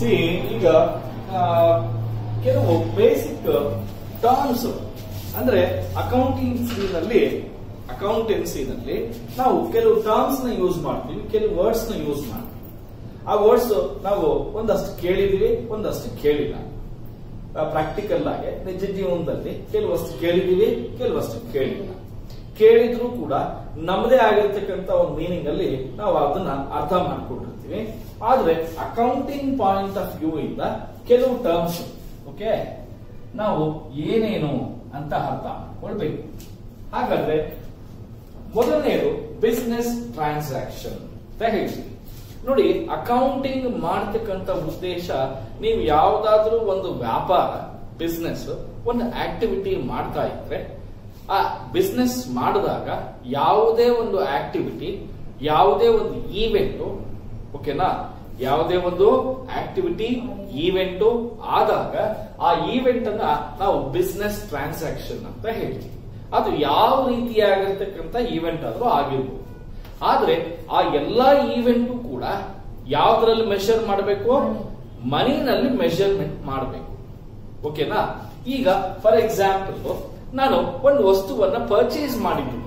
C ಈಗ ಆ, ಕೆಲವು ಬೇಸಿಕ್ ಟರ್ಮ್ಸ್ ಅಂದ್ರೆ ಅಕೌಂಟಿಂಗ್ಸಿನಲ್ಲಿ ಅಕೌಂಟೆನ್ಸಿನಲ್ಲಿ ನಾವು ಕೆಲವು ಟರ್ಮ್ಸ್ ನ ಯೂಸ್ ಮಾಡ್ತೀವಿ ಕೆಲವು ವರ್ಡ್ಸ್ ನ ಯೂಸ್ ಮಾಡ್ತೀವಿ ಆ ವರ್ಡ್ಸ್ ನಾವು ಒಂದಷ್ಟು ಕೇಳಿದೀವಿ ಒಂದಷ್ಟು ಕೇಳಿಲ್ಲ ಪ್ರಾಕ್ಟಿಕಲ್ ಆಗಿ ನಿಜ ಜೀವನದಲ್ಲಿ ಕೆಲವಷ್ಟು ಕೇಳಿದೀವಿ ಕೆಲವಷ್ಟು ಕೇಳಿಲ್ಲ ಕೇಳಿದ್ರು ಕೂಡ ನಮ್ಮದೇ ಆಗಿರ್ತಕ್ಕಂಥ ಒಂದು ಮೀನಿಂಗ್ ಅಲ್ಲಿ ನಾವು ಅದನ್ನ ಅರ್ಥ ಮಾಡ್ಕೊಂಡಿರ್ತೀವಿ ಆದ್ರೆ ಅಕೌಂಟಿಂಗ್ ಪಾಯಿಂಟ್ ಆಫ್ ವ್ಯೂ ಇಂದ ಕೆಲವು ಟರ್ಮ್ಸ್ ಓಕೆ ನಾವು ಏನೇನು ಅಂತ ಅರ್ಥ ಮಾಡ್ಕೊಳ್ಬೇಕು ಹಾಗಾದ್ರೆ ಮೊದಲನೇದು ಬಿಸ್ನೆಸ್ ಟ್ರಾನ್ಸಾಕ್ಷನ್ ಅಂತ ಹೇಳ್ತೀವಿ ನೋಡಿ ಅಕೌಂಟಿಂಗ್ ಮಾಡ್ತಕ್ಕಂಥ ಉದ್ದೇಶ ನೀವು ಯಾವ್ದಾದ್ರೂ ಒಂದು ವ್ಯಾಪಾರ ಬಿಸ್ನೆಸ್ ಒಂದು ಆಕ್ಟಿವಿಟಿ ಮಾಡ್ತಾ ಇದ್ರೆ ಆ ಬಿಸ್ನೆಸ್ ಮಾಡಿದಾಗ ಯಾವುದೇ ಒಂದು ಆಕ್ಟಿವಿಟಿ ಯಾವುದೇ ಒಂದು ಈವೆಂಟ್ ಓಕೆನಾ ಯಾವುದೇ ಒಂದು ಆಕ್ಟಿವಿಟಿ ಈವೆಂಟ್ ಆದಾಗ ಆ ಈವೆಂಟ್ ಅನ್ನ ನಾವು ಬಿಸ್ನೆಸ್ ಟ್ರಾನ್ಸಾಕ್ಷನ್ ಅಂತ ಹೇಳ್ತೀವಿ ಅದು ಯಾವ ರೀತಿಯಾಗಿರ್ತಕ್ಕಂಥ ಈವೆಂಟ್ ಆದ್ರೂ ಆಗಿರ್ಬೋದು ಆದ್ರೆ ಆ ಎಲ್ಲಾ ಈವೆಂಟು ಕೂಡ ಯಾವ್ದ್ರಲ್ಲಿ ಮೆಷರ್ ಮಾಡಬೇಕು ಮನಿನಲ್ಲಿ ಮೆಷರ್ಮೆಂಟ್ ಮಾಡಬೇಕು ಓಕೆನಾ ಈಗ ಫಾರ್ ಎಕ್ಸಾಂಪಲ್ ನಾನು ಒಂದು ವಸ್ತುವನ್ನ ಪರ್ಚೇಸ್ ಮಾಡಿದ್ದೀನಿ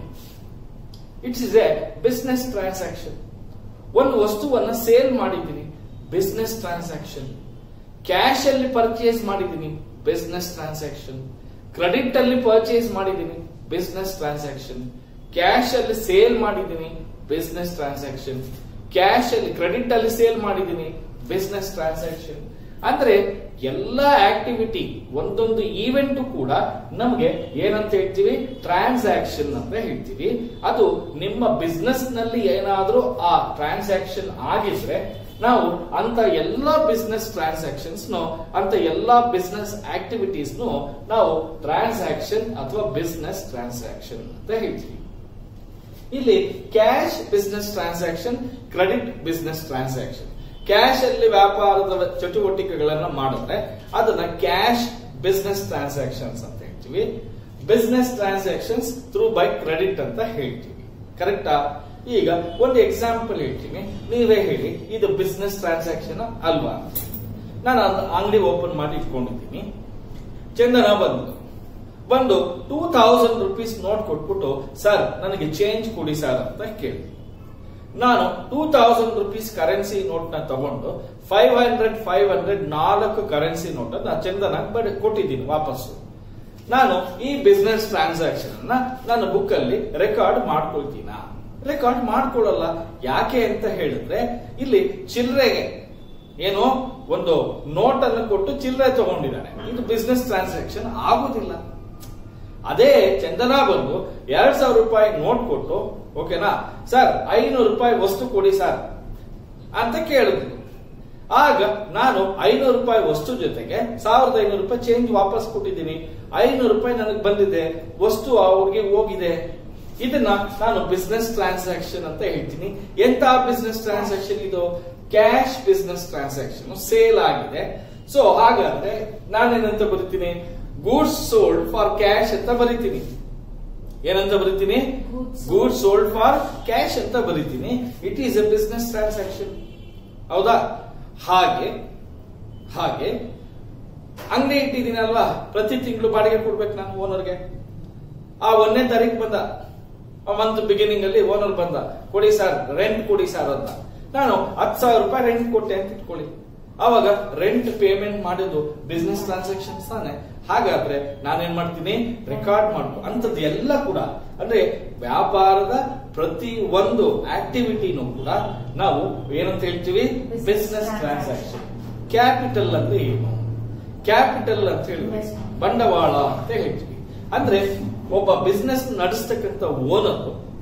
it's is a business transaction ಒಂದು ವಸ್ತುವನ್ನ ಸೇಲ್ ಮಾಡಿದ್ದೀನಿ ಬಿಸ್ನೆಸ್ ಟ್ರಾನ್ಸಾಕ್ಷನ್ ಕ್ಯಾಶ್ ಅಲ್ಲಿ ಪರ್ಚೇಸ್ ಮಾಡಿದ್ದೀನಿ ಬಿಸ್ನೆಸ್ ಟ್ರಾನ್ಸಾಕ್ಷನ್ ಕ್ರೆಡಿಟ್ ಅಲ್ಲಿ ಪರ್ಚೇಸ್ ಮಾಡಿದ್ದೀನಿ ಬಿಸ್ನೆಸ್ ಟ್ರಾನ್ಸಾಕ್ಷನ್ ಕ್ಯಾಶ್ ಅಲ್ಲಿ ಸೇಲ್ ಮಾಡಿದ್ದೀನಿ ಬಿಸ್ನೆಸ್ ಟ್ರಾನ್ಸಾಕ್ಷನ್ ಕ್ಯಾಶ್ ಅಲ್ಲಿ ಕ್ರೆಡಿಟ್ ಅಲ್ಲಿ ಸೇಲ್ ಮಾಡಿದ್ದೀನಿ ಬಿಸ್ನೆಸ್ ಟ್ರಾನ್ಸಾಕ್ಷನ್ ಅಂದ್ರೆ ಎಲ್ಲಾ ಆಕ್ಟಿವಿಟಿ ಒಂದೊಂದು ಈವೆಂಟ್ ಕೂಡ ನಮಗೆ ಏನಂತ ಹೇಳ್ತೀವಿ ಟ್ರಾನ್ಸಾಕ್ಷನ್ ಅಂತ ಹೇಳ್ತೀವಿ ಅದು ನಿಮ್ಮ ಬಿಸ್ನೆಸ್ ನಲ್ಲಿ ಏನಾದ್ರೂ ಆ ಟ್ರಾನ್ಸಾಕ್ಷನ್ ಆಗಿದ್ರೆ ನಾವು ಅಂತ ಎಲ್ಲಾ ಬಿಸ್ನೆಸ್ ಟ್ರಾನ್ಸಾಕ್ಷನ್ಸ್ ಅಂತ ಎಲ್ಲಾ ಬಿಸ್ನೆಸ್ ಆಕ್ಟಿವಿಟೀಸ್ ನಾವು ಟ್ರಾನ್ಸಾಕ್ಷನ್ ಅಥವಾ ಬಿಸ್ನೆಸ್ ಟ್ರಾನ್ಸಾಕ್ಷನ್ ಅಂತ ಹೇಳ್ತೀವಿ ಇಲ್ಲಿ cash business transaction credit business transaction cash ಅಲ್ಲಿ ವ್ಯಾಪಾರದ ಚಟುವಟಿಕೆಗಳನ್ನ ಮಾಡಿದ್ರೆ ಅದನ್ನ ಕ್ಯಾಶ್ ಬಿಸ್ನೆಸ್ ಟ್ರಾನ್ಸಾಕ್ಷನ್ಸ್ ಅಂತ ಹೇಳ್ತೀವಿ business transactions through by credit ಅಂತ ಹೇಳ್ತೀವಿ ಕರೆಕ್ಟಾ ಈಗ ಒಂದು ಎಕ್ಸಾಂಪಲ್ ಹೇಳ್ತೀನಿ ನೀವೇ ಹೇಳಿ ಇದು ಬಿಸ್ನೆಸ್ ಟ್ರಾನ್ಸಾಕ್ಷನ್ ಅಲ್ವಾ ನಾನು ಅಂಗಡಿ ಓಪನ್ ಮಾಡಿ ಇಟ್ಕೊಂಡಿದ್ದೀನಿ ಚಂದನ ಬಂದು ಬಂದು ಟೂ ಥೌಸಂಡ್ ರುಪೀಸ್ ನೋಟ್ ಕೊಟ್ಬಿಟ್ಟು ಸರ್ ನನಗೆ ಚೇಂಜ್ ಕೊಡಿ ಸರ್ ಅಂತ ಕೇಳಿ ನಾನು two thousand rupees currency note ನ ತಗೊಂಡು ಫೈವ್ ಹಂಡ್ರೆಡ್ ಫೈವ್ ಹಂಡ್ರೆಡ್ ನಾಲ್ಕು ಕರೆನ್ಸಿ ನೋಟ್ ನಾನು ಚಂದನ ಬಡ ಕೊಟ್ಟಿದ್ದೀನಿ ವಾಪಸ್ಸು ನಾನು ಈ ಬಿಸ್ನೆಸ್ ಟ್ರಾನ್ಸಾಕ್ಷನ್ ಅನ್ನ ನನ್ನ ಬುಕ್ ಅಲ್ಲಿ ರೆಕಾರ್ಡ್ ಮಾಡ್ಕೊಳ್ತೀನ ರೆಕಾರ್ಡ್ ಮಾಡ್ಕೊಳ್ಳಲ್ಲ ಯಾಕೆ ಅಂತ ಹೇಳಿದ್ರೆ ಇಲ್ಲಿ ಚಿಲ್ಲರೆಗೆ ಏನು ಒಂದು ನೋಟ್ ಅನ್ನು ಕೊಟ್ಟು ಚಿಲ್ಲರೆ ತಗೊಂಡಿದ್ದಾನೆ ಇದು ಬಿಸ್ನೆಸ್ ಟ್ರಾನ್ಸಾಕ್ಷನ್ ಆಗುದಿಲ್ಲ ಅದೇ ಚಂದನ ಬಂದು ಎರಡ್ ಸಾವಿರ ರೂಪಾಯಿ ನೋಟ್ ಕೊಟ್ಟು ಓಕೆನಾ ಸರ್ ಐನೂರು ರೂಪಾಯಿ ವಸ್ತು ಕೊಡಿ ಸರ್ ಅಂತ ಕೇಳಿದ್ರು ಆಗ ನಾನು ಐನೂರು ರೂಪಾಯಿ ವಸ್ತು ಜೊತೆಗೆ ಸಾವಿರದ ಐನೂರು ರೂಪಾಯಿ ಚೇಂಜ್ ವಾಪಸ್ ಕೊಟ್ಟಿದ್ದೀನಿ ಐನೂರು ರೂಪಾಯಿ ನನಗೆ ಬಂದಿದೆ ವಸ್ತು ಅವ್ರಿಗೆ ಹೋಗಿದೆ ಇದನ್ನ ನಾನು ಬಿಸ್ನೆಸ್ ಟ್ರಾನ್ಸಾಕ್ಷನ್ ಅಂತ ಹೇಳ್ತೀನಿ ಎಂತ ಬಿಸ್ನೆಸ್ ಟ್ರಾನ್ಸಾಕ್ಷನ್ ಇದು ಕ್ಯಾಶ್ ಬಿಸ್ನೆಸ್ ಟ್ರಾನ್ಸಾಕ್ಷನ್ ಸೇಲ್ ಆಗಿದೆ ಸೊ ಹಾಗಾದ್ರೆ ನಾನೇನಂತ ಬರೀತೀನಿ ಗೂಡ್ಸ್ ಸೋಲ್ಡ್ ಫಾರ್ ಕ್ಯಾಶ್ ಅಂತ ಬರೀತೀನಿ ಏನಂತ ಬರೀತೀನಿ Goods sold. Goods sold for cash ಅಂತ ಬರೀತೀನಿ it is a business transaction ಹೌದಾ ಹಾಗೆ ಹಾಗೆ ಅಂಗಡಿ ಇಟ್ಟಿದ್ದೀನಲ್ವಾ ಪ್ರತಿ ತಿಂಗಳು ಬಾಡಿಗೆ ಕೊಡ್ಬೇಕು ನಾನು ಓನರ್ಗೆ ಆ ಒಂದನೇ ತಾರೀಕು ಬಂದ ಮಂತ್ ಬಿಗಿನಿಂಗ್ ಅಲ್ಲಿ ಓನರ್ ಬಂದ ಕೊಡಿ ಸರ್ ರೆಂಟ್ ಕೊಡಿ ಸರ್ ಅಂತ ನಾನು ಹತ್ತು ಸಾವಿರ ರೂಪಾಯಿ ರೆಂಟ್ ಕೊಟ್ಟೆ ಅಂತ ಇಟ್ಕೊಳ್ಳಿ ಅವಾಗ ರೆಂಟ್ ಪೇಮೆಂಟ್ ಮಾಡೋದು ಬಿಸ್ನೆಸ್ ಟ್ರಾನ್ಸಾಕ್ಷನ್ ತಾನೆ ಹಾಗಾದ್ರೆ ನಾನೇನ್ ಮಾಡ್ತೀನಿ ರೆಕಾರ್ಡ್ ಮಾಡ್ಕೊ ಅಂತದ್ದು ಎಲ್ಲ ಕೂಡ ಅಂದ್ರೆ ವ್ಯಾಪಾರದ ಪ್ರತಿ ಒಂದು ಆಕ್ಟಿವಿಟಿನೂ ಕೂಡ ನಾವು ಏನಂತ ಹೇಳ್ತೀವಿ Business business transaction. Transaction capital ಅಂದ್ರೆ ಏನು ಕ್ಯಾಪಿಟಲ್ ಅಂತ ಹೇಳಿದ್ರೆ Investment. ಬಂಡವಾಳ ಅಂತ ಹೇಳ್ತೀವಿ ಅಂದ್ರೆ ಒಬ್ಬ ಬಿಸ್ನೆಸ್ ನಡೆಸ್ತಕ್ಕಂಥ ಓನರ್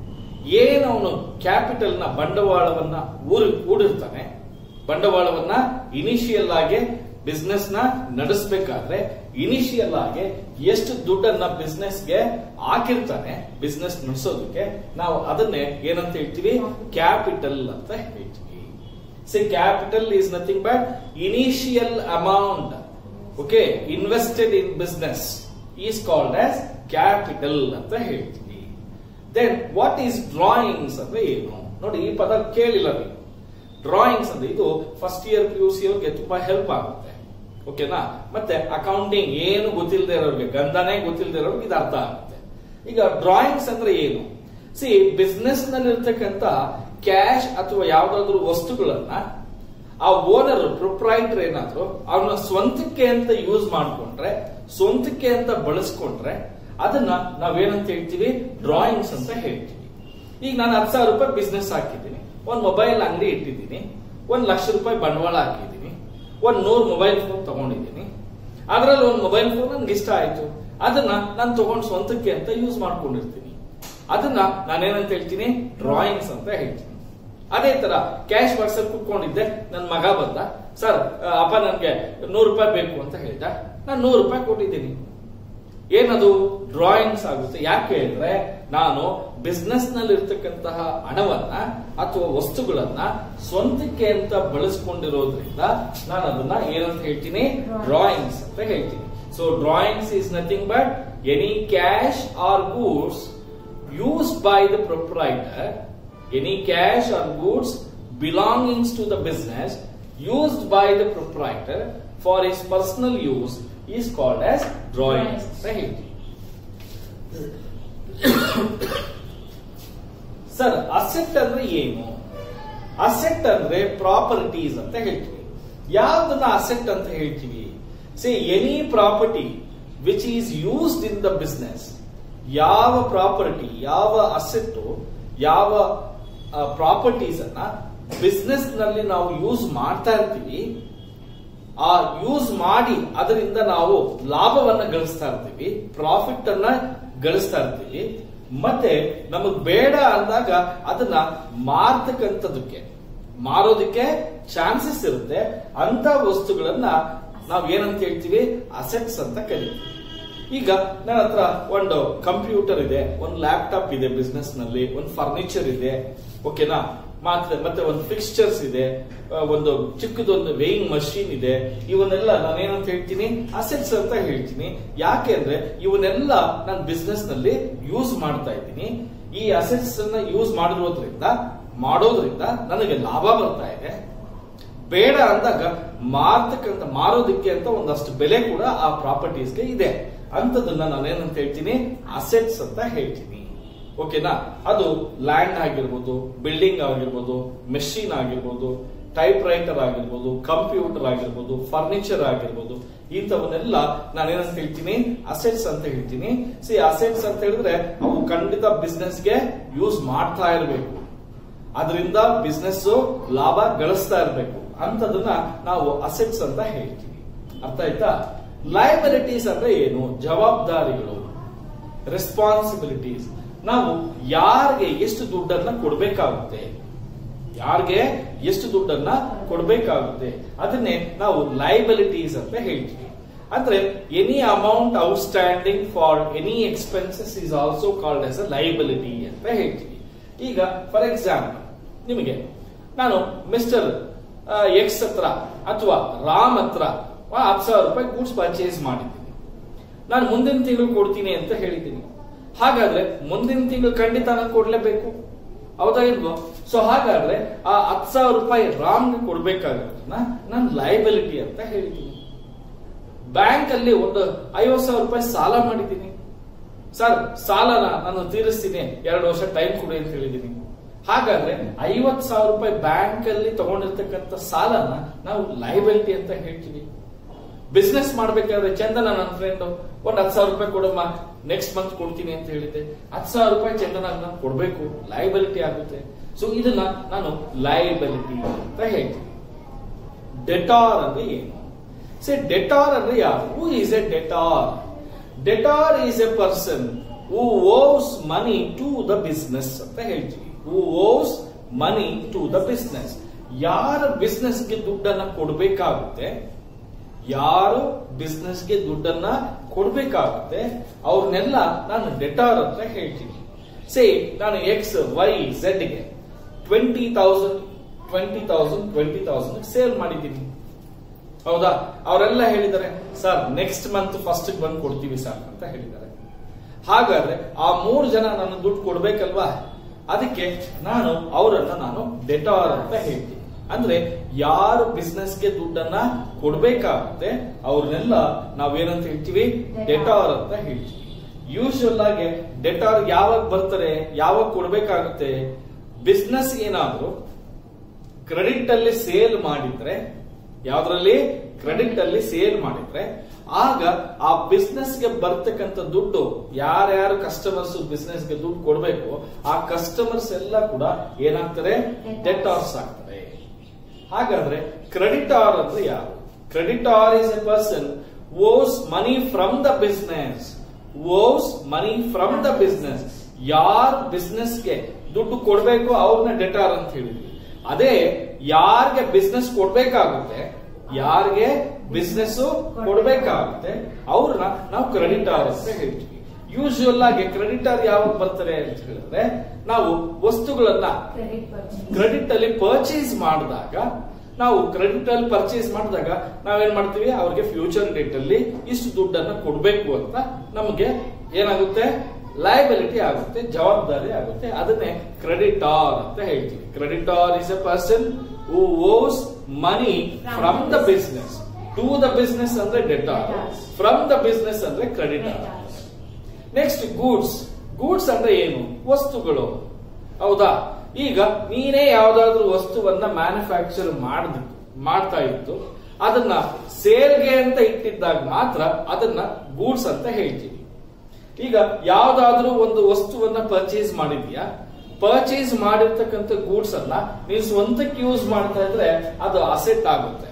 ಏನು ಅವನು ಕ್ಯಾಪಿಟಲ್ ನ ಬಂಡವಾಳವನ್ನ ಊರಿ ಕೂಡಿರ್ತಾನೆ ಬಂಡವಾಳವನ್ನ ಇನಿಷಿಯಲ್ ಆಗಿ ಬಿಸ್ನೆಸ್ ನ ನಡೆಸಬೇಕಾದ್ರೆ ಇನಿಷಿಯಲ್ ಆಗಿ ಎಷ್ಟು ದುಡ್ಡನ್ನ ಬಿಸ್ನೆಸ್ ಗೆ ಹಾಕಿರ್ತಾನೆ ಬಿಸ್ನೆಸ್ ನಡೆಸೋದಕ್ಕೆ ನಾವು ಅದನ್ನೇ ಏನಂತ ಹೇಳ್ತೀವಿ ಕ್ಯಾಪಿಟಲ್ ಅಂತ ಹೇಳ್ತೀವಿ see capital is nothing but initial amount okay invested in business is called as capital ಅಂತ ಹೇಳ್ತೀವಿ ದೆನ್ ವಾಟ್ ಈಸ್ ಡ್ರಾಯಿಂಗ್ಸ್ ಅಂದ್ರೆ ಏನು ನೋಡಿ ಈ ಪದ ಕೇಳಿಲ್ಲ ನೀವು ಡ್ರಾಯಿಂಗ್ಸ್ ಅಂದ್ರೆ ಇದು first year P U C ಅವ್ರಿಗೆ ತುಂಬಾ ಹೆಲ್ಪ್ ಆಗುತ್ತೆ ಓಕೆನಾ ಮತ್ತೆ ಅಕೌಂಟಿಂಗ್ ಏನು ಗೊತ್ತಿಲ್ಲದೆ ಇರೋರಿಗೆ ಗಂಧನೇ ಗೊತ್ತಿಲ್ಲದೆ ಇರೋರಿಗೆ ಇದು ಅರ್ಥ ಆಗುತ್ತೆ ಈಗ ಡ್ರಾಯಿಂಗ್ಸ್ ಅಂದ್ರೆ ಏನು ಸಿ ಬಿಸ್ನೆಸ್ ನಲ್ಲಿ ಇರ್ತಕ್ಕಂತ ಕ್ಯಾಶ್ ಅಥವಾ ಯಾವ್ದಾದ್ರು ವಸ್ತುಗಳನ್ನ ಆ ಓನರ್ ಪ್ರೊಪ್ರೈಟರ್ ಏನಾದ್ರು ಅವನ ಸ್ವಂತಕ್ಕೆ ಅಂತ ಯೂಸ್ ಮಾಡ್ಕೊಂಡ್ರೆ ಸ್ವಂತಕ್ಕೆ ಅಂತ ಬಳಸ್ಕೊಂಡ್ರೆ ಅದನ್ನ ನಾವೇನಂತ ಹೇಳ್ತೀವಿ ಡ್ರಾಯಿಂಗ್ಸ್ ಅಂತ ಹೇಳ್ತೀವಿ ಈಗ ನಾನು ಹತ್ತು ಸಾವಿರ ರೂಪಾಯಿ ಬಿಸ್ನೆಸ್ ಹಾಕಿದ್ದೀನಿ ಒಂದ್ ಮೊಬೈಲ್ ಅಂಗಡಿ ಇಟ್ಟಿದ್ದೀನಿ ಒಂದ್ ಲಕ್ಷ ರೂಪಾಯಿ ಬಂಡವಾಳ ಹಾಕಿದ್ದೀನಿ ಒಂದ್ ನೂರು ಮೊಬೈಲ್ ಫೋನ್ ತಗೊಂಡಿದ್ದೀನಿ ಅದ್ರಲ್ಲಿ ಒಂದು ಮೊಬೈಲ್ ಫೋನ್ ನನ್ಗೆ ಇಷ್ಟ ಆಯ್ತು ಅದನ್ನ ನಾನು ತಗೊಂಡ್ ಸ್ವಂತಕ್ಕೆ ಅಂತ ಯೂಸ್ ಮಾಡ್ಕೊಂಡಿರ್ತೀನಿ ಅದನ್ನ ನಾನೇನಂತ ಹೇಳ್ತೀನಿ ಡ್ರಾಯಿಂಗ್ಸ್ ಅಂತ ಹೇಳ್ತೀನಿ ಅದೇ ತರ ಕ್ಯಾಶ್ ಬಾಕ್ಸ್ ಅಲ್ಲಿ ಕುತ್ಕೊಂಡಿದ್ದೆ ನನ್ನ ಮಗ ಬಂದ ಸರ್ ಅಪ್ಪ ನನ್ಗೆ ನೂರು ರೂಪಾಯಿ ಬೇಕು ಅಂತ ಹೇಳಿದ ನಾನು ನೂರು ರೂಪಾಯಿ ಕೊಟ್ಟಿದ್ದೀನಿ ಏನದು ಡ್ರಾಯಿಂಗ್ಸ್ ಆಗುತ್ತೆ ಯಾಕೆ ಹೇಳಿದ್ರೆ ನಾನು ಬಿಸ್ನೆಸ್ ನಲ್ಲಿ ಇರ್ತಕ್ಕಂತಹ ಹಣವನ್ನ ಅಥವಾ ವಸ್ತುಗಳನ್ನ ಸ್ವಂತಕ್ಕೆ ಅಂತ ಬಳಸ್ಕೊಂಡಿರೋದ್ರಿಂದ ನಾನು ಅದನ್ನ ಏನಂತ ಹೇಳ್ತೀನಿ ಡ್ರಾಯಿಂಗ್ಸ್ ಅಂತ ಹೇಳ್ತೀನಿ so drawings is nothing but any cash or goods used by the proprietor, any cash or goods belongings to the business used by the proprietor for his personal use is called as drawings. Right? Sir asset ಅಂದ್ರೆ ಏನು asset ಅಂದ್ರೆ properties ಅಂತ ಹೇಳ್ತೀವಿ ಯಾವ್ದನ್ನ asset ಅಂತ ಹೇಳ್ತೀವಿ say any property which is used in the business ಯಾವ property ಯಾವ ಅಸೆಟ್ ಯಾವ ಪ್ರಾಪರ್ಟೀಸ್ ಅನ್ನ ಬಿಸ್ನೆಸ್ ನಲ್ಲಿ ನಾವು ಯೂಸ್ ಮಾಡ್ತಾ ಇರ್ತೀವಿ ಆ ಯೂಸ್ ಮಾಡಿ ಅದರಿಂದ ನಾವು ಲಾಭವನ್ನ ಗಳಿಸ್ತಾ ಇರ್ತೀವಿ ಪ್ರಾಫಿಟ್ ಅನ್ನ ಗಳಿಸ್ತಾ ಇರ್ತೀವಿ ಮತ್ತೆ ನಮಗ್ ಬೇಡ ಅಂದಾಗ ಅದನ್ನ ಮಾರ್ತಕ್ಕಂಥದಕ್ಕೆ ಮಾರೋದಕ್ಕೆ ಚಾನ್ಸಸ್ ಇರುತ್ತೆ ಅಂತ ವಸ್ತುಗಳನ್ನ ನಾವ್ ಏನಂತ ಹೇಳ್ತೀವಿ ಅಸೆಟ್ಸ್ ಅಂತ ಕರಿತೀವಿ ಈಗ ನನ್ನ ಹತ್ರ ಒಂದು ಕಂಪ್ಯೂಟರ್ ಇದೆ ಒಂದು ಲ್ಯಾಪ್ಟಾಪ್ ಇದೆ ಬಿಸ್ನೆಸ್ ನಲ್ಲಿ ಒಂದು ಫರ್ನಿಚರ್ ಇದೆ ಓಕೆನಾ ಮಾತ್ರ ಮತ್ತೆ ಒಂದು ಫಿಕ್ಸ್ಚರ್ಸ್ ಇದೆ ಆ, ಒಂದು ಚಿಕ್ಕದೊಂದು ವೇಯಿಂಗ್ ಮಷೀನ್ ಇದೆ ಇವನ್ನೆಲ್ಲ ನಾನೇನಂತ ಹೇಳ್ತೀನಿ ಅಸೆಟ್ಸ್ ಅಂತ ಹೇಳ್ತೀನಿ ಯಾಕೆ ಅಂದ್ರೆ ಇವನ್ನೆಲ್ಲ ನಾನು ಬಿಸ್ನೆಸ್ ನಲ್ಲಿ ಯೂಸ್ ಮಾಡ್ತಾ ಇದ್ದೀನಿ ಈ ಅಸೆಟ್ಸ್ ಅನ್ನ ಯೂಸ್ ಮಾಡಿರೋದ್ರಿಂದ ಮಾಡೋದ್ರಿಂದ ನನಗೆ ಲಾಭ ಬರ್ತಾ ಇದೆ ಬೇಡ ಅಂದಾಗ ಮಾರ್ತಕ್ಕಂತ ಮಾರೋದಕ್ಕೆ ಅಂತ ಒಂದಷ್ಟು ಬೆಲೆ ಕೂಡ ಆ ಪ್ರಾಪರ್ಟೀಸ್ಗೆ ಇದೆ ಅಂತದನ್ನ ನಾನೇನಂತ ಹೇಳ್ತೀನಿ ಅಸೆಟ್ಸ್ ಅಂತ ಹೇಳ್ತೀನಿ ಓಕೆನಾ ಅದು ಲ್ಯಾಂಡ್ ಆಗಿರ್ಬೋದು ಬಿಲ್ಡಿಂಗ್ ಆಗಿರ್ಬೋದು ಮೆಷಿನ್ ಆಗಿರ್ಬೋದು ಟೈಪ್ ರೈಟರ್ ಆಗಿರ್ಬೋದು ಕಂಪ್ಯೂಟರ್ ಆಗಿರ್ಬೋದು ಫರ್ನಿಚರ್ ಆಗಿರ್ಬೋದು ಇಂಥವನ್ನೆಲ್ಲ ನಾನೇನಂತ ಹೇಳ್ತೀನಿ ಅಸೆಟ್ಸ್ ಅಂತ ಹೇಳ್ತೀನಿ ಸಿ ಅಸೆಟ್ಸ್ ಅಂತ ಹೇಳಿದ್ರೆ ಅವು ಖಂಡಿತ ಬಿಸ್ನೆಸ್ಗೆ ಯೂಸ್ ಮಾಡ್ತಾ ಇರಬೇಕು ಅದರಿಂದ ಬಿಸ್ನೆಸ್ ಲಾಭ ಗಳಿಸ್ತಾ ಇರಬೇಕು ಅಂತದನ್ನ ನಾವು ಅಸೆಟ್ಸ್ ಅಂತ ಹೇಳ್ತೀವಿ ಅರ್ಥ ಆಯ್ತಾ ಲಯಬಿಲಿಟೀಸ್ ಅಂದ್ರೆ ಏನು ಜವಾಬ್ದಾರಿಗಳು ರೆಸ್ಪಾನ್ಸಿಬಿಲಿಟೀಸ್ ನಾವು ಯಾರಿಗೆ ಎಷ್ಟು ದುಡ್ಡನ್ನ ಕೊಡ್ಬೇಕಾಗುತ್ತೆ ಯಾರಿಗೆ ಎಷ್ಟು ದುಡ್ಡನ್ನ ಕೊಡ್ಬೇಕಾಗುತ್ತೆ ಅದನ್ನೇ ನಾವು ಲೈಬಿಲಿಟೀಸ್ ಅಂತ ಹೇಳ್ತೀವಿ ಅಂದ್ರೆ any amount outstanding for any expenses is also called as a liability ಅಂತ ಹೇಳ್ತೀವಿ ಈಗ ಫಾರ್ ಎಕ್ಸಾಂಪಲ್ ನಿಮಗೆ ನಾನು ಮಿಸ್ಟರ್ ಎಕ್ಸ್ ಹತ್ರ ಅಥವಾ ರಾಮ್ ಹತ್ರ ಹತ್ತು ಸಾವಿರ ರೂಪಾಯಿ ಗೂಡ್ಸ್ ಪರ್ಚೇಸ್ ಮಾಡಿದ್ದೀನಿ ನಾನು ಮುಂದಿನ ತಿಂಗಳು ಕೊಡ್ತೀನಿ ಅಂತ ಹೇಳಿದ್ದೀನಿ ಹಾಗಾದ್ರೆ ಮುಂದಿನ ತಿಂಗಳು ಖಂಡಿತ ನಾನು ಕೊಡ್ಲೇಬೇಕು ಹೌದಾ ಇಲ್ವೋ ಸೊ ಹಾಗಾದ್ರೆ ಆ ಹತ್ತು ಸಾವಿರ ರೂಪಾಯಿ ರಾಮ್ಗೆ ಕೊಡ್ಬೇಕಾಗೋದನ್ನ ನಾನು ಲಯಬಿಲಿಟಿ ಅಂತ ಹೇಳಿದ್ದೀನಿ ಬ್ಯಾಂಕ್ ಅಲ್ಲಿ ಒಂದು ಐವತ್ತು ಸಾವಿರ ರೂಪಾಯಿ ಸಾಲ ಮಾಡಿದ್ದೀನಿ ಸರ್ ಸಾಲನ ನಾನು ತೀರಿಸ್ತೀನಿ ಎರಡು ವರ್ಷ ಟೈಮ್ ಕೊಡಿ ಅಂತ ಹೇಳಿದ್ದೀನಿ ಹಾಗಾದ್ರೆ ಐವತ್ ಸಾವಿರ ರೂಪಾಯಿ ಬ್ಯಾಂಕ್ ಅಲ್ಲಿ ತಗೊಂಡಿರ್ತಕ್ಕಂಥ ಸಾಲನ ನಾವು ಲೈಬಿಲಿಟಿ ಅಂತ ಹೇಳ್ತೀವಿ ಬಿಸ್ನೆಸ್ ಮಾಡ್ಬೇಕಾದ್ರೆ ಚಂದನ ನನ್ನ ಫ್ರೆಂಡ್ ಒಂದ್ ಹತ್ತು ಸಾವಿರ ರೂಪಾಯಿ ಕೊಡಮ್ಮ ನೆಕ್ಸ್ಟ್ ಮಂತ್ ಕೊಡ್ತೀನಿ ಅಂತ ಹೇಳಿದ್ದೆ ಹತ್ತು ಸಾವಿರ ರೂಪಾಯಿ ಚಂದನ ನಾನು ಕೊಡ್ಬೇಕು ಲೈಬಿಲಿಟಿ ಆಗುತ್ತೆ ಸೊ ಇದನ್ನ ನಾನು ಲೈಬಿಲಿಟಿ ಅಂತ ಹೇಳ್ತೀನಿ ಡೆಟಾರ್ ಅಂದ್ರೆ ಏನು ಸೇ ಡೆಟಾರ್ ಅಂದ್ರೆ ಯಾರು who is a debtor debtor is a person who owes money to the business ಅಂತ ಹೇಳ್ತೀವಿ who owes money to the business ಯಾರ ಬಿಸ್ನೆಸ್ಗೆ ದುಡ್ಡನ್ನ ಕೊಡ್ಬೇಕಾಗುತ್ತೆ ಯಾರು ಬಿಸ್ನೆಸ್ಗೆ ದುಡ್ಡನ್ನ ಕೊಡ್ಬೇಕಾಗುತ್ತೆ ಅವ್ರನ್ನೆಲ್ಲ ನಾನು ಡೆಟಾರ್ ಅಂತ ಹೇಳ್ತೀನಿ ಸೇ ನಾನು ಎಕ್ಸ್ ವೈ ಗೆ twenty thousand twenty thousand twenty thousand sale ಮಾಡಿದ್ದೀನಿ ಹೌದಾ ಅವರೆಲ್ಲ ಹೇಳಿದ್ದಾರೆ ಸರ್ ನೆಕ್ಸ್ಟ್ ಮಂತ್ ಫಸ್ಟ್ ಬಂದು ಕೊಡ್ತೀವಿ ಸರ್ ಅಂತ ಹೇಳಿದ್ದಾರೆ ಹಾಗಾದ್ರೆ ಆ ಮೂರು ಜನ ನಾನು ದುಡ್ಡು ಕೊಡ್ಬೇಕಲ್ವಾ ಅದಕ್ಕೆ ನಾನು ಅವರನ್ನ ನಾನು ಡೆಟಾರ್ ಅಂತ ಹೇಳ್ತೀನಿ ಅಂದ್ರೆ ಯಾರು ಬಿಸ್ನೆಸ್ಗೆ ದುಡ್ಡನ್ನ ಕೊಡ್ಬೇಕಾಗುತ್ತೆ ಅವ್ರನ್ನೆಲ್ಲ ನಾವೇನಂತ ಹೇಳ್ತೀವಿ ಡೆಟಾರ್ ಅಂತ ಹೇಳ್ತೀವಿ ಯೂಶುವಲ್ ಆಗಿ ಡೆಟಾರ್ ಯಾವಾಗ ಬರ್ತಾರೆ ಯಾವಾಗ ಕೊಡ್ಬೇಕಾಗುತ್ತೆ ಬಿಸ್ನೆಸ್ ಏನಾದ್ರು ಕ್ರೆಡಿಟ್ ಅಲ್ಲಿ ಸೇಲ್ ಮಾಡಿದ್ರೆ ಯಾವ್ದ್ರಲ್ಲಿ ಕ್ರೆಡಿಟ್ ಅಲ್ಲಿ ಸೇಲ್ ಮಾಡಿದ್ರೆ ಆಗ ಆ ಬಿಸ್ನೆಸ್ ಗೆ ಬರ್ತಕ್ಕಂಥ ದುಡ್ಡು ಯಾರ್ಯಾರು ಕಸ್ಟಮರ್ಸ್ ಬಿಸ್ನೆಸ್ ಗೆ ದುಡ್ಡು ಕೊಡ್ಬೇಕು ಆ ಕಸ್ಟಮರ್ಸ್ ಎಲ್ಲ ಕೂಡ ಏನಾಗ್ತಾರೆ ಡೆಟಾರ್ಸ್ ಆಗ್ತಾರೆ ಹಾಗಾದ್ರೆ ಕ್ರೆಡಿಟಾರ್ ಅಂದ್ರೆ ಯಾರು creditor is a person owes money from the business owes money from the business ಯಾರ್ ಬಿಸ್ನೆಸ್ಗೆ ದುಡ್ಡು ಕೊಡ್ಬೇಕು ಅವ್ರನ್ನ ಡೆಟಾರ್ ಅಂತ ಹೇಳಿದ್ವಿ ಅದೇ ಯಾರಿಗೆ ಬಿಸ್ನೆಸ್ ಕೊಡ್ಬೇಕಾಗುತ್ತೆ ಯಾರಿಗೆ ಬಿಸ್ನೆಸ್ ಕೊಡ್ಬೇಕಾಗುತ್ತೆ ಅವ್ರನ್ನ ನಾವು ಕ್ರೆಡಿಟಾರ್ ಅಂತ ಹೇಳ್ತೀವಿ ಯೂಶುವಲ್ ಆಗಿ ಕ್ರೆಡಿಟಾರ್ ಯಾವಾಗ ಬರ್ತಾರೆ ಅಂತ ಹೇಳಿದ್ರೆ ನಾವು ವಸ್ತುಗಳನ್ನ ಕ್ರೆಡಿಟ್ ಪರ್ಚೇಸ್ ಕ್ರೆಡಿಟ್ ಅಲ್ಲಿ ಪರ್ಚೇಸ್ ಮಾಡಿದಾಗ ನಾವು ಕ್ರೆಡಿಟ್ ಅಲ್ಲಿ ಪರ್ಚೇಸ್ ಮಾಡಿದಾಗ ನಾವೇನ್ ಮಾಡ್ತೀವಿ ಅವ್ರಿಗೆ ಫ್ಯೂಚರ್ ಡೇಟ್ ಅಲ್ಲಿ ಇಷ್ಟು ದುಡ್ಡನ್ನ ಕೊಡ್ಬೇಕು ಅಂತ ನಮಗೆ ಏನಾಗುತ್ತೆ ಲಯಬಿಲಿಟಿ ಆಗುತ್ತೆ ಜವಾಬ್ದಾರಿ ಆಗುತ್ತೆ ಅದನ್ನೇ ಕ್ರೆಡಿಟಾರ್ ಅಂತ ಹೇಳ್ತೀವಿ creditor is a person who owes money from the business to the business ಅಂದ್ರೆ ಡೆಟಾರ್ ಫ್ರಮ್ ದ ಬಿಸ್ನೆಸ್ ಅಂದ್ರೆ ಕ್ರೆಡಿಟಾರ್ ನೆಕ್ಸ್ಟ್ ಗೂಡ್ಸ್ ಗೂಡ್ಸ್ ಅಂದ್ರೆ ಏನು ವಸ್ತುಗಳು ಹೌದಾ ಈಗ ನೀನೇ ಯಾವ್ದಾದ್ರು ವಸ್ತುವನ್ನ ಮ್ಯಾನುಫ್ಯಾಕ್ಚರ್ ಮಾಡ್ದ ಮಾಡ್ತಾ ಇತ್ತು ಅದನ್ನ ಸೇಲ್ಗೆ ಅಂತ ಇಟ್ಟಿದ್ದಾಗ ಮಾತ್ರ ಅದನ್ನ ಗೂಡ್ಸ್ ಅಂತ ಹೇಳ್ತೀವಿ ಈಗ ಯಾವ್ದಾದ್ರೂ ಒಂದು ವಸ್ತುವನ್ನ ಪರ್ಚೇಸ್ ಮಾಡಿದ್ಯಾ ಪರ್ಚೇಸ್ ಮಾಡಿರ್ತಕ್ಕಂಥ ಗೂಡ್ಸ್ ಅನ್ನ ನೀನ್ ಸ್ವಂತಕ್ಕೆ ಯೂಸ್ ಮಾಡ್ತಾ ಇದ್ರೆ ಅದು ಅಸೆಟ್ ಆಗುತ್ತೆ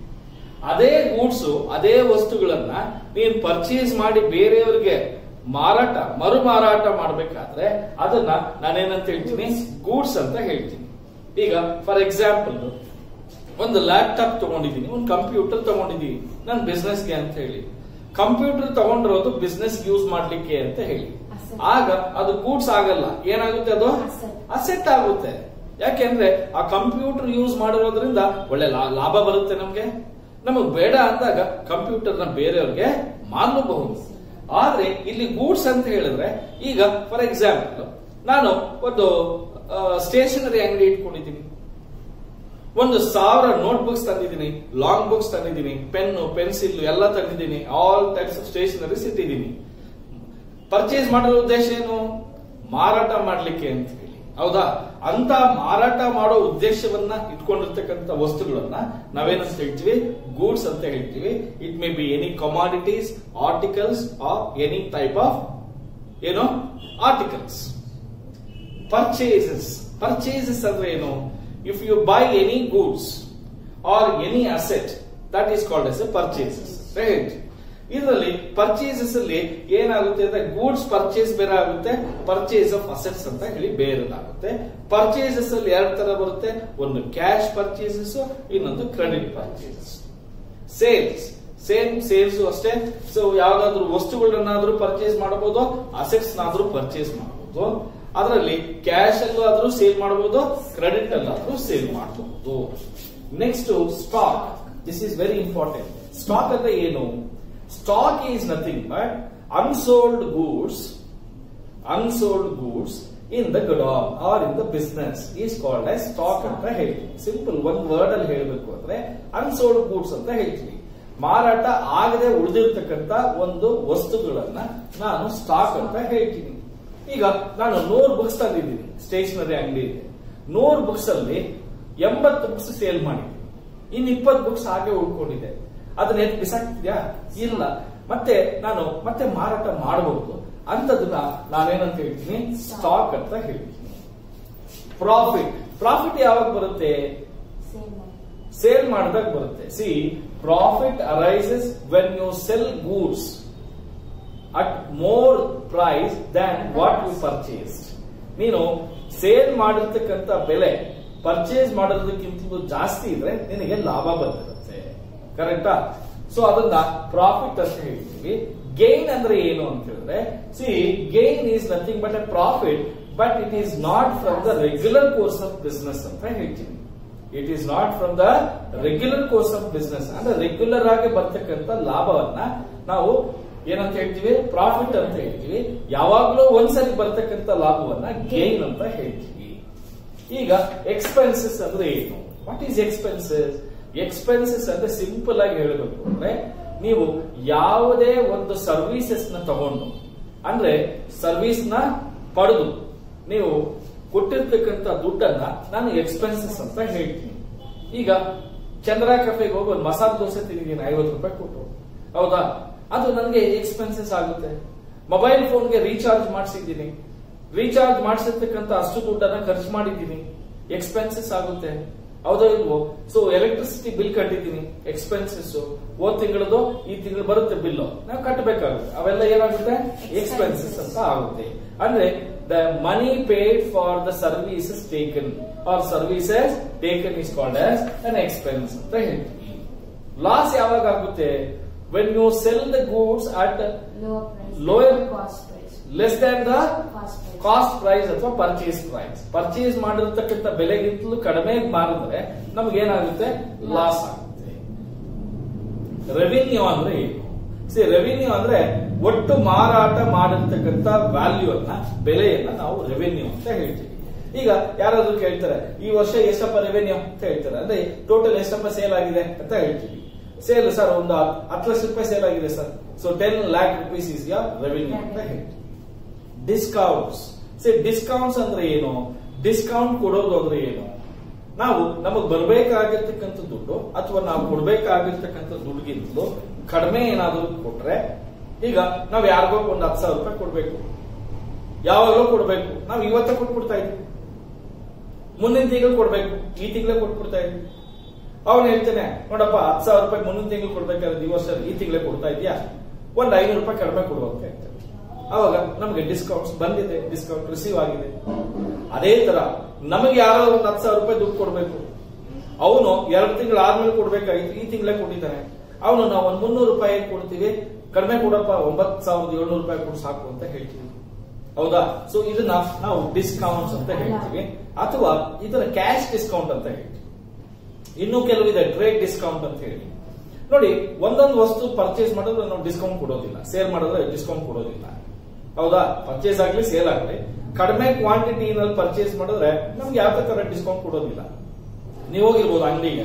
ಅದೇ ಗೂಡ್ಸ್ ಅದೇ ವಸ್ತುಗಳನ್ನ ನೀನ್ ಪರ್ಚೇಸ್ ಮಾಡಿ ಬೇರೆಯವರಿಗೆ ಮಾರಾಟ ಮರು ಮಾರಾಟ ಮಾಡ್ಬೇಕಾದ್ರೆ ಅದನ್ನ ನಾನೇನಂತ ಹೇಳ್ತೀನಿ ಗೂಡ್ಸ್ ಅಂತ ಹೇಳ್ತೀನಿ ಈಗ ಫಾರ್ ಎಕ್ಸಾಂಪಲ್ ಒಂದು ಲ್ಯಾಪ್ಟಾಪ್ ತಗೊಂಡಿದ್ದೀನಿ ಒಂದು ಕಂಪ್ಯೂಟರ್ ತಗೊಂಡಿದ್ದೀನಿ ನನ್ನ ಬಿಸ್ನೆಸ್ಗೆ ಅಂತ ಹೇಳಿ ಕಂಪ್ಯೂಟರ್ ತಗೊಂಡಿರೋದು ಬಿಸ್ನೆಸ್ ಯೂಸ್ ಮಾಡ್ಲಿಕ್ಕೆ ಅಂತ ಹೇಳಿ Asset. ಆಗ ಅದು ಗೂಡ್ಸ್ ಆಗಲ್ಲ ಏನಾಗುತ್ತೆ ಅದು Asset. ಅಸೆಟ್ ಆಗುತ್ತೆ ಯಾಕೆಂದ್ರೆ ಆ ಕಂಪ್ಯೂಟರ್ ಯೂಸ್ ಮಾಡಿರೋದ್ರಿಂದ ಒಳ್ಳೆ ಲಾ- ಲಾಭ ಬರುತ್ತೆ ನಮ್ಗೆ ನಮಗ್ ಬೇಡ ಅಂದಾಗ ಕಂಪ್ಯೂಟರ್ ನ ಬೇರೆಯವ್ರಿಗೆ ಮಾರಲೂಬಹುದು ಆದ್ರೆ ಇಲ್ಲಿ ಗೂಡ್ಸ್ ಅಂತ ಹೇಳಿದ್ರೆ ಈಗ ಫಾರ್ ಎಕ್ಸಾಂಪಲ್ ನಾನು ಒಂದು ಸ್ಟೇಷನರಿ ಅಂಗಡಿ ಇಟ್ಕೊಂಡಿದ್ದೀನಿ ಒಂದು ಸಾವಿರ ನೋಟ್ ಬುಕ್ಸ್ ತಂದಿದ್ದೀನಿ ಲಾಂಗ್ ಬುಕ್ಸ್ ತಂದಿದ್ದೀನಿ ಪೆನ್ನು ಪೆನ್ಸಿಲ್ ಎಲ್ಲ ತಂದಿದ್ದೀನಿ ಆಲ್ ಟೈಪ್ಸ್ ಆಫ್ ಸ್ಟೇಷನರೀಸ್ ಇಟ್ಟಿದ್ದೀನಿ ಪರ್ಚೇಸ್ ಮಾಡೋ ಉದ್ದೇಶ ಏನು ಮಾರಾಟ ಮಾಡ್ಲಿಕ್ಕೆ ಅಂತ ಹೇಳಿ ಹೌದಾ ಅಂತ ಮಾರಾಟ ಮಾಡೋ ಉದ್ದೇಶವನ್ನ ಇಟ್ಕೊಂಡಿರ್ತಕ್ಕಂಥ ವಸ್ತುಗಳನ್ನ ನಾವೇನಂತ ಹೇಳ್ತೀವಿ ಗೂಡ್ಸ್ ಅಂತ ಹೇಳ್ತೀವಿ it may be any commodities articles or any type of ಏನು ಆರ್ಟಿಕಲ್ಸ್ ಪರ್ಚೇಸಸ್ ಪರ್ಚೇಸಸ್ ಅಂದ್ರೆ ಏನು if you buy any goods or any asset that is called as a purchases right ಇದರಲ್ಲಿ ಪರ್ಚೇಸಸ್ ಅಲ್ಲಿ ಏನಾಗುತ್ತೆ ಅಂದ್ರೆ ಗೂಡ್ಸ್ ಪರ್ಚೇಸ್ ಬೇರೆ ಆಗುತ್ತೆ purchase of assets ಅಂತ ಹೇಳಿ ಬೇರೆದಾಗುತ್ತೆ ಪರ್ಚೇಸಸ್ ಅಲ್ಲಿ ಎರಡು ತರ ಬರುತ್ತೆ ಒಂದು ಕ್ಯಾಶ್ ಪರ್ಚೇಸಸ್ ಇನ್ನೊಂದು credit purchases sales same sales ಅಷ್ಟೇ ಸೊ ಯಾವ್ದಾದ್ರು ವಸ್ತುಗಳನ್ನಾದ್ರೂ ಪರ್ಚೇಸ್ ಮಾಡಬಹುದು ಅಸೆಟ್ಸ್ ನಾದ್ರೂ ಪರ್ಚೇಸ್ ಮಾಡಬಹುದು ಅದರಲ್ಲಿ ಕ್ಯಾಶ್ ಅಲ್ಲೂ ಆದ್ರೂ ಸೇಲ್ ಮಾಡಬಹುದು ಕ್ರೆಡಿಟ್ ಅಲ್ಲಾದ್ರೂ ಸೇಲ್ ಮಾಡಬಹುದು next stock this is very important stock ಅಂದ್ರೆ ಏನು stock is nothing but unsold goods unsold goods in the godown or in the business is called as stock ಅಂತ ಹೇಳ್ತೀವಿ ಸಿಂಪಲ್ ಒಂದ್ ವರ್ಡ್ ಅಲ್ಲಿ ಹೇಳಬೇಕು ಅಂದ್ರೆ ಅನ್ಸೋಲ್ಡ್ ಗೂಡ್ಸ್ ಅಂತ ಹೇಳ್ತೀವಿ ಮಾರಾಟ ಆಗದೆ ಉಳಿದಿರ್ತಕ್ಕಂತ ಒಂದು ವಸ್ತುಗಳನ್ನ ನಾನು ಸ್ಟಾಕ್ ಅಂತ ಹೇಳ್ತೀನಿ ಈಗ ನಾನು ನೂರು ಬುಕ್ಸ್ ತಂದಿದ್ದೀನಿ ಸ್ಟೇಷನರಿ ಅಂಗಡಿ ಇದೆ ನೂರು ಬುಕ್ಸ್ ಅಲ್ಲಿ ಎಂಬತ್ತು ಬುಕ್ಸ್ ಸೇಲ್ ಮಾಡಿದ್ದೀನಿ ಇನ್ ಇಪ್ಪತ್ತು ಬುಕ್ಸ್ ಹಾಗೆ ಉಳ್ಕೊಂಡಿದೆ ಅದನ್ನ ಎತ್ ಬಿಸಾಕ್ತಿದ್ಯಾ ಇಲ್ಲ ಮತ್ತೆ ನಾನು ಮತ್ತೆ ಮಾರಾಟ ಮಾಡಬಹುದು ಅಂತದನ್ನ ನಾನೇನಂತ ಹೇಳ್ತೀನಿ ಸ್ಟಾಕ್ ಅಂತ ಹೇಳ್ತೀನಿ ಪ್ರಾಫಿಟ್ ಪ್ರಾಫಿಟ್ ಯಾವಾಗ ಬರುತ್ತೆ ಸೇಮ್ ಸೇಲ್ ಮಾಡಿದಾಗ ಬರುತ್ತೆ see profit arises when you sell goods at more price than what you purchase ನೀನು ಸೇಲ್ ಮಾಡಿರ್ತಕ್ಕಂಥ ಬೆಲೆ ಪರ್ಚೇಸ್ ಮಾಡೋದಕ್ಕಿಂತಲೂ ಜಾಸ್ತಿ ಇದ್ರೆ ನಿನಗೆ ಲಾಭ ಬಂದಿರುತ್ತೆ ಕರೆಕ್ಟಾ ಸೊ ಅದನ್ನ ಪ್ರಾಫಿಟ್ ಅಂತ ಹೇಳ್ತೀವಿ ಗೇನ್ ಅಂದ್ರೆ ಏನು ಅಂತ ಹೇಳಿದ್ರೆ see gain is nothing but a profit but it is not from the regular course of business ಅಂತ ಹೇಳ್ತೀವಿ it is not from the regular course of business ಅಂದ್ರೆ ರೆಗ್ಯುಲರ್ ಆಗಿ ಬರ್ತಕ್ಕಂಥ ಲಾಭವನ್ನ ನಾವು ಏನಂತ ಹೇಳ್ತೀವಿ ಪ್ರಾಫಿಟ್ ಅಂತ ಹೇಳ್ತೀವಿ ಯಾವಾಗ್ಲೂ ಒಂದ್ಸರಿ ಬರ್ತಕ್ಕಂಥ ಲಾಭವನ್ನ ಗೇನ್ ಅಂತ ಹೇಳ್ತೀವಿ ಈಗ ಎಕ್ಸ್ಪೆನ್ಸಸ್ ಅಂದ್ರೆ ಏನು ವಾಟ್ ಈಸ್ ಎಕ್ಸ್ಪೆನ್ಸಸ್ ಎಕ್ಸ್ಪೆನ್ಸಸ್ ಅಂದ್ರೆ ಸಿಂಪಲ್ ಆಗಿ ಹೇಳಬೇಕು ಅಂದ್ರೆ ನೀವು ಯಾವುದೇ ಒಂದು ಸರ್ವಿಸಸ್ ನ ತಗೊಂಡು ಅಂದ್ರೆ ಸರ್ವಿಸ್ ನ ಪಡೆದು ನೀವು ಕೊಟ್ಟಿರ್ತಕ್ಕಂಥ ದುಡ್ಡನ್ನ ನಾನು ಎಕ್ಸ್ಪೆನ್ಸಸ್ ಅಂತ ಹೇಳ್ತೀನಿ ಈಗ ಚಂದ್ರ ಕೆಫೆಗೆ ಹೋಗಿ ಒಂದು ಮಸಾಲೆ ದೋಸೆ ತಿಂದಿದ್ದೀನಿ ಐವತ್ತು ರೂಪಾಯಿ ಕೊಟ್ಟು ಹೌದಾ ಅದು ನನಗೆ ಎಕ್ಸ್ಪೆನ್ಸಸ್ ಆಗುತ್ತೆ ಮೊಬೈಲ್ ಫೋನ್ಗೆ ರೀಚಾರ್ಜ್ ಮಾಡಿಸಿದ್ದೀನಿ ರೀಚಾರ್ಜ್ ಮಾಡಿಸಿರ್ತಕ್ಕಂಥ ಅಷ್ಟು ದುಡ್ಡನ್ನ ಖರ್ಚು ಮಾಡಿದ್ದೀನಿ ಎಕ್ಸ್ಪೆನ್ಸಸ್ ಆಗುತ್ತೆ ಹೌದೋ ಇಲ್ವೋ ಸೊ ಎಲೆಕ್ಟ್ರಿಸಿಟಿ ಬಿಲ್ ಕಟ್ಟಿದ್ದೀನಿ ಎಕ್ಸ್ಪೆನ್ಸಸ್ ಹೋದ್ ತಿಂಗಳದು ಈ ತಿಂಗಳು ಬರುತ್ತೆ ಬಿಲ್ ನಾವು ಕಟ್ಟಬೇಕಾಗುತ್ತೆ ಅವೆಲ್ಲ ಏನಾಗುತ್ತೆ ಎಕ್ಸ್ಪೆನ್ಸಸ್ ಅಂತ ಆಗುತ್ತೆ ಅಂದ್ರೆ the money paid for the services taken or services taken is called as an expense ಅಂತ ಹೇಳ್ತೀವಿ ಲಾಸ್ ಯಾವಾಗ ಆಗುತ್ತೆ when you sell the goods at Lower price. Lower- cost price. Less than the Cost price. Cost price ಅಥವಾ purchase price purchase ಮಾಡಿರ್ತಕ್ಕಂಥ ಬೆಲೆಗಿಂತಲೂ ಕಡಿಮೆ ಮಾರಿದ್ರೆ ನಮ್ಗೆ ಏನಾಗುತ್ತೆ ಲಾಸ್ ಆಗುತ್ತೆ ರೆವಿನ್ಯೂ ಅಂದ್ರೆ ಏನು ಸಿ ರೆವಿನ್ಯೂ ಅಂದ್ರೆ ಒಟ್ಟು ಮಾರಾಟ ಮಾಡಿರ್ತಕ್ಕಂಥ ವ್ಯಾಲ್ಯೂ ಅನ್ನ ಬೆಲೆಯನ್ನ ನಾವು ರೆವಿನ್ಯೂ ಅಂತ ಹೇಳ್ತೀವಿ ಈಗ ಯಾರಾದ್ರೂ ಕೇಳ್ತಾರೆ ಈ ವರ್ಷ ಎಷ್ಟಪ್ಪ ರೆವೆನ್ಯೂ ಅಂತ ಹೇಳ್ತಾರೆ ಅಂದ್ರೆ ಟೋಟಲ್ ಎಷ್ಟಪ್ಪ ಸೇಲ್ ಆಗಿದೆ ಅಂತ ಹೇಳ್ತೀವಿ ಸೇಲ್ ಸರ್ ಒಂದು ಹತ್ತು ಲಕ್ಷ ರೂಪಾಯಿ ಸೇಲ್ ಆಗಿದೆ sir so ten lakh rupees is the revenue ಅಂತ ಹೇಳ್ತೀವಿ ಡಿಸ್ಕೌಂಟ್ಸ್ ಸಿ ಡಿಸ್ಕೌಂಟ್ಸ್ ಅಂದ್ರೆ ಏನು ಡಿಸ್ಕೌಂಟ್ ಕೊಡೋದು ಅಂದ್ರೆ ಏನು ನಾವು ನಮಗ್ ಬರ್ಬೇಕಾಗಿರ್ತಕ್ಕಂಥ ದುಡ್ಡು ಅಥವಾ ನಾವು ಕೊಡ್ಬೇಕಾಗಿರ್ತಕ್ಕಂಥ ದುಡ್ಡುಗಿಂತಲೂ ಕಡಿಮೆ ಏನಾದರೂ ಕೊಟ್ರೆ ಈಗ ನಾವ್ ಯಾರಿಗೋ ಒಂದು ಹತ್ತು ಸಾವಿರ ರೂಪಾಯಿ ಕೊಡ್ಬೇಕು ಯಾವಾಗಲೂ ಕೊಡ್ಬೇಕು ನಾವು ಇವತ್ತೇ ಕೊಟ್ಬಿಡ್ತಾ ಇದ್ವಿ ಮುಂದಿನ ತಿಂಗಳು ಕೊಡ್ಬೇಕು ಈ ತಿಂಗಳೇ ಕೊಟ್ಬಿಡ್ತಾ ಇದ್ವಿ ಅವನು ಹೇಳ್ತಾನೆ ನೋಡಪ್ಪ ಹತ್ತು ಸಾವಿರ ರೂಪಾಯಿ ಮುಂದಿನ ತಿಂಗಳು ಕೊಡ್ಬೇಕಾದ್ರೆ ಈ ವರ್ಷ ಈ ತಿಂಗಳೇ ಕೊಡ್ತಾ ಇದೆಯಾ ಒಂದ್ ಐನೂರು ರೂಪಾಯಿ ಕಡಿಮೆ ಕೊಡು ಅಂತ ಹೇಳ್ತಾನೆ ಅವಾಗ ನಮಗೆ ಡಿಸ್ಕೌಂಟ್ಸ್ ಬಂದಿದೆ ಡಿಸ್ಕೌಂಟ್ ರಿಸೀವ್ ಆಗಿದೆ ಅದೇ ತರ ನಮಗೆ ಯಾರೋ ಒಂದು ಹತ್ತು ಸಾವಿರ ರೂಪಾಯಿ ದುಡ್ಡು ಕೊಡ್ಬೇಕು ಅವನು ಎರಡು ತಿಂಗಳು ಆದ್ಮೇಲೆ ಕೊಡ್ಬೇಕಾಗಿತ್ತು ಈ ತಿಂಗಳೇ ಕೊಟ್ಟಿದ್ದಾನೆ ಅವನು ನಾವು ಒಂದ್ ಮುನ್ನೂರು ರೂಪಾಯಿ ಕೊಡ್ತೀವಿ ಕಡಿಮೆ ಕೊಡಪ್ಪ ಒಂಬತ್ತು ಸಾವಿರದ ಏಳ್ನೂರು ರೂಪಾಯಿ ಕೊಡು ಸಾಕು ಅಂತ ಹೇಳ್ತೀವಿ ಹೌದಾ ಸೊ ಇದನ್ನ ನಾವು ಡಿಸ್ಕೌಂಟ್ಸ್ ಅಂತ ಹೇಳ್ತೀವಿ ಅಥವಾ ಇದನ್ನ ಕ್ಯಾಶ್ ಡಿಸ್ಕೌಂಟ್ ಅಂತ ಹೇಳ್ತೀವಿ ಇನ್ನು ಕೆಲವಿದೆ ಟ್ರೇಡ್ ಡಿಸ್ಕೌಂಟ್ ಅಂತ ಹೇಳಿ ನೋಡಿ ಒಂದೊಂದು ವಸ್ತು ಪರ್ಚೇಸ್ ಮಾಡಿದ್ರೆ ನಾವು ಡಿಸ್ಕೌಂಟ್ ಕೊಡೋದಿಲ್ಲ ಸೇಲ್ ಮಾಡಿದ್ರೆ ಡಿಸ್ಕೌಂಟ್ ಕೊಡೋದಿಲ್ಲ ಹೌದಾ ಪರ್ಚೇಸ್ ಆಗ್ಲಿ ಸೇಲ್ ಆಗ್ಲಿ ಕಡಿಮೆ ಕ್ವಾಂಟಿಟಿನಲ್ಲಿ ಪರ್ಚೇಸ್ ಮಾಡಿದ್ರೆ ನಮ್ಗೆ ಯಾವ ತರ ಡಿಸ್ಕೌಂಟ್ ಕೊಡೋದಿಲ್ಲ ನೀವು ಹೋಗಿರ್ಬೋದು ಅಂಗಡಿಗೆ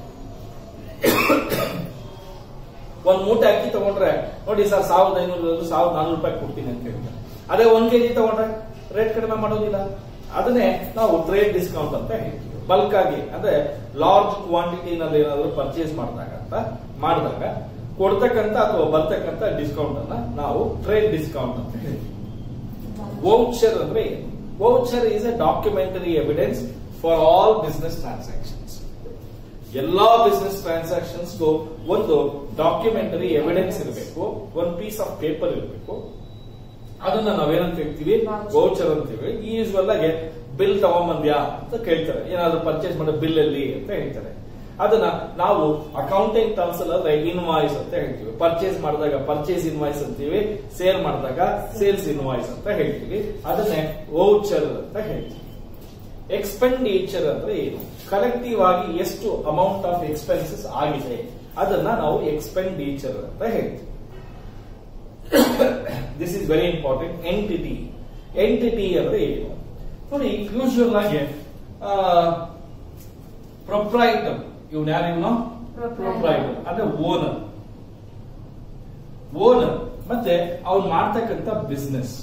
ಒಂದ್ ಮೂಟೆ ಅಕ್ಕಿ ತಗೊಂಡ್ರೆ ನೋಡಿ ಸರ್ ಸಾವಿರದ ಐನೂರು ಸಾವಿರದ ನಾನೂರು ರೂಪಾಯಿ ಕೊಡ್ತೀನಿ ಅಂತ ಹೇಳ್ತಾರೆ ಅದೇ ಒಂದ್ ಕೆಜಿ ತಗೊಂಡ್ರೆ ರೇಟ್ ಕಡಿಮೆ ಮಾಡೋದಿಲ್ಲ ಅದನ್ನೇ ನಾವು ಟ್ರೇಡ್ ಡಿಸ್ಕೌಂಟ್ ಅಂತ ಹೇಳ್ತೀವಿ ಬಲ್ಕ್ ಆಗಿ ಅಂದ್ರೆ ಲಾರ್ಜ್ ಕ್ವಾಂಟಿಟಿನಲ್ಲಿ ಏನಾದ್ರು ಪರ್ಚೇಸ್ ಮಾಡಿದಾಗ ಅಂತ ಮಾಡಿದಾಗ ಕೊಡ್ತಕ್ಕಂತ ಅಥವಾ ಬರ್ತಕ್ಕಂತ ಡಿಸ್ಕೌಂಟ್ ಅನ್ನ ನಾವು ಟ್ರೇಡ್ ಡಿಸ್ಕೌಂಟ್ ಅಂತ ಹೇಳ್ತೀವಿ ವೌಚರ್ ಅಂದ್ರೆ ಏನು voucher is a documentary evidence for all business transactions ಎಲ್ಲಾ ಬಿಸ್ನೆಸ್ ಟ್ರಾನ್ಸಾಕ್ಷನ್ಸ್ ಒಂದು ಡಾಕ್ಯುಮೆಂಟರಿ ಎವಿಡೆನ್ಸ್ ಇರಬೇಕು ಒಂದು ಪೀಸ್ ಆಫ್ ಪೇಪರ್ ಇರಬೇಕು ಅದನ್ನ ನಾವೇನಂತ ಹೇಳ್ತೀವಿ ವೌಚರ್ ಅಂತೀವಿ ಯೂಸ್ವಲ್ ಆಗಿ ಬಿಲ್ ತಗೊಂಬಂದ್ಯಾ ಅಂತ ಕೇಳ್ತಾರೆ ಏನಾದ್ರು ಪರ್ಚೇಸ್ ಮಾಡೋ ಬಿಲ್ ಅಲ್ಲಿ ಅಂತ ಹೇಳ್ತಾರೆ ಅದನ್ನ ನಾವು ಅಕೌಂಟಿಂಗ್ ಟರ್ಮ್ಸ್ ಅಲ್ಲದ್ರೆ ಇನ್ವಾಯ್ಸ್ ಅಂತ ಹೇಳ್ತೀವಿ ಪರ್ಚೇಸ್ ಮಾಡಿದಾಗ ಪರ್ಚೇಸ್ ಇನ್ವಾಯ್ಸ್ ಅಂತೀವಿ ಸೇಲ್ ಮಾಡಿದಾಗ ಸೇಲ್ಸ್ ಇನ್ವಾಯ್ಸ್ ಅಂತ ಹೇಳ್ತೀವಿ ಅದನ್ನೇ ವೌಚರ್ ಅಂತ ಹೇಳ್ತೀವಿ ಎಕ್ಸ್ಪೆಂಡಿಚರ್ ಅಂದ್ರೆ ಏನು ಕಲೆಕ್ಟಿವ್ ಆಗಿ ಎಷ್ಟು ಅಮೌಂಟ್ ಆಫ್ ಎಕ್ಸ್ಪೆನ್ಸಸ್ ಆಗಿದೆ ಅದನ್ನ ನಾವು ಎಕ್ಸ್ಪೆಂಡಿಚರ್ ಅಂತ ಹೇಳ್ತೀವಿ this is very important entity entity ಅಂದ್ರೆ ಏನು ನೋಡಿ ಯೂಶುವಲ್ ಆಗಿ ಪ್ರೊಪ್ರೈಟರ್ ಇವ್ನು ಯಾರು ಇವನು Proprietor. ಪ್ರೊಪ್ರೈಟರ್ ಅಂದ್ರೆ ಓನರ್ ಓನರ್ ಮತ್ತೆ ಅವ್ನು ಮಾಡ್ತಕ್ಕಂಥ ಬಿಸ್ನೆಸ್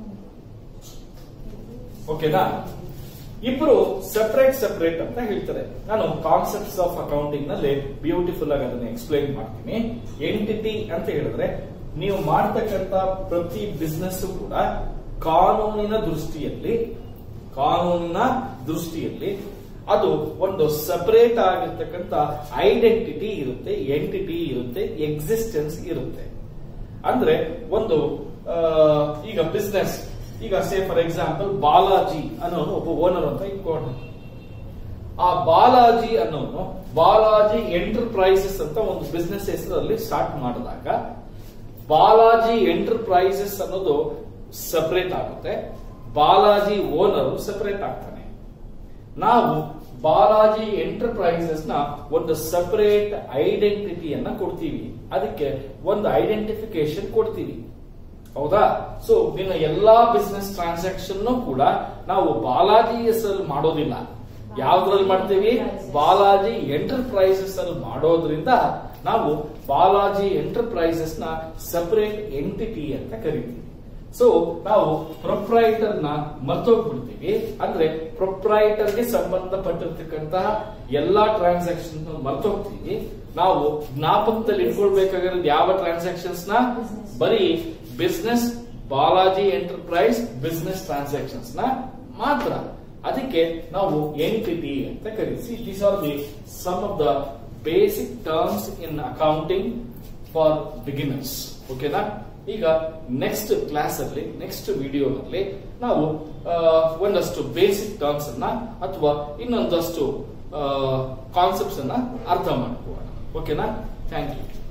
ಓಕೆನಾ ಇಬ್ರು ಸೆಪರೇಟ್ ಸೆಪರೇಟ್ ಅಂತ ಹೇಳ್ತಾರೆ ನಾನು ಕಾನ್ಸೆಪ್ಟ್ಸ್ ಆಫ್ ಅಕೌಂಟಿಂಗ್ ನಲ್ಲಿ ಬ್ಯೂಟಿಫುಲ್ ಆಗಿ ಅದನ್ನ ಎಕ್ಸ್ಪ್ಲೈನ್ ಮಾಡ್ತೀನಿ ಎಂಟಿಟಿ ಅಂತ ಹೇಳಿದ್ರೆ ನೀವು ಮಾಡ್ತಕ್ಕಂತ ಪ್ರತಿ ಬಿಸ್ನೆಸ್ ಕೂಡ ಕಾನೂನಿನ ದೃಷ್ಟಿಯಲ್ಲಿ ಕಾನೂನಿನ ದೃಷ್ಟಿಯಲ್ಲಿ ಅದು ಒಂದು ಸಪರೇಟ್ ಆಗಿರ್ತಕ್ಕಂಥ ಐಡೆಂಟಿಟಿ ಇರುತ್ತೆ ಎಂಟಿಟಿ ಇರುತ್ತೆ ಎಕ್ಸಿಸ್ಟೆನ್ಸ್ ಇರುತ್ತೆ ಅಂದ್ರೆ ಒಂದು ಆ, ಈಗ ಬಿಸ್ನೆಸ್ ಈಗ ಸೇ ಫಾರ್ ಎಕ್ಸಾಂಪಲ್ ಬಾಲಾಜಿ ಅನ್ನೋನು ಒಬ್ಬ ಓನರ್ ಅಂತ ಇಟ್ಕೊಂಡು ಆ ಬಾಲಾಜಿ ಅನ್ನೋನು ಬಾಲಾಜಿ ಎಂಟರ್ಪ್ರೈಸಸ್ ಅಂತ ಒಂದು ಬಿಸ್ನೆಸ್ ಹೆಸರಲ್ಲಿ ಸ್ಟಾರ್ಟ್ ಮಾಡಿದಾಗ ಬಾಲಾಜಿ ಎಂಟರ್ಪ್ರೈಸಸ್ ಅನ್ನೋದು ಸಪರೇಟ್ ಆಗುತ್ತೆ ಬಾಲಾಜಿ ಓನರ್ ಸಪರೇಟ್ ಆಗ್ತಾನೆ ನಾವು ಬಾಲಾಜಿ ಎಂಟರ್ಪ್ರೈಸಸ್ ನ ಒಂದು ಸಪರೇಟ್ ಐಡೆಂಟಿಟಿಯನ್ನ ಕೊಡ್ತೀವಿ ಅದಕ್ಕೆ ಒಂದು ಐಡೆಂಟಿಫಿಕೇಶನ್ ಕೊಡ್ತೀವಿ ಹೌದಾ ಸೊ ನಿನ್ನ ಎಲ್ಲಾ ಬಿಸ್ನೆಸ್ ಟ್ರಾನ್ಸಾಕ್ಷನ್ ಕೂಡ ನಾವು ಬಾಲಾಜಿ ಹೆಸರಲ್ಲಿ ಮಾಡೋದಿಲ್ಲ ಯಾವ್ದ್ರಲ್ಲಿ ಮಾಡ್ತೀವಿ Enterprises. ಬಾಲಾಜಿ ಎಂಟರ್ಪ್ರೈಸಸ್ ಅಲ್ಲಿ ಮಾಡೋದ್ರಿಂದ ನಾವು ಬಾಲಾಜಿ ಎಂಟರ್ಪ್ರೈಸಸ್ ನ ಸಪರೇಟ್ ಎಂಟಿಟಿ ಅಂತ ಕರಿತೀವಿ ಸೊ ನಾವು ಪ್ರೊಪ್ರೈಟರ್ ನ ಮರ್ತೋಗ್ಬಿಡ್ತೀವಿ ಅಂದ್ರೆ ಪ್ರೊಪ್ರೈಟರ್ ಗೆ ಸಂಬಂಧಪಟ್ಟಿರ್ತಕ್ಕಂತಹ ಎಲ್ಲಾ ಟ್ರಾನ್ಸಾಕ್ಷನ್ ಮರ್ತೋಗ್ತೀವಿ ನಾವು ಜ್ಞಾಪಕದಲ್ಲಿ ಇಟ್ಕೊಳ್ಬೇಕಾಗಿರೋದು ಯಾವ ಟ್ರಾನ್ಸಾಕ್ಷನ್ಸ್ ನ Business. ಬರೀ business Balaji enterprise business transactions ನ ಮಾತ್ರ ಅದಕ್ಕೆ ನಾವು ಎಂಟಿಟಿ ಅಂತ ಕರೀಸಿ these are the sum of the basic terms in accounting for beginners ಓಕೆನಾ ಈಗ ನೆಕ್ಸ್ಟ್ ಕ್ಲಾಸ್ ಅಲ್ಲಿ ನೆಕ್ಸ್ಟ್ ವಿಡಿಯೋನಲ್ಲಿ ನಾವು ಆ, ಒಂದಷ್ಟು ಬೇಸಿಕ್ ಟರ್ಮ್ಸ್ ಅನ್ನ ಅಥವಾ ಇನ್ನೊಂದಷ್ಟು ಕಾನ್ಸೆಪ್ಟ್ಸ್ ಅನ್ನ ಅರ್ಥ ಮಾಡ್ಕೋಣ ಓಕೆನಾ ಥ್ಯಾಂಕ್ ಯು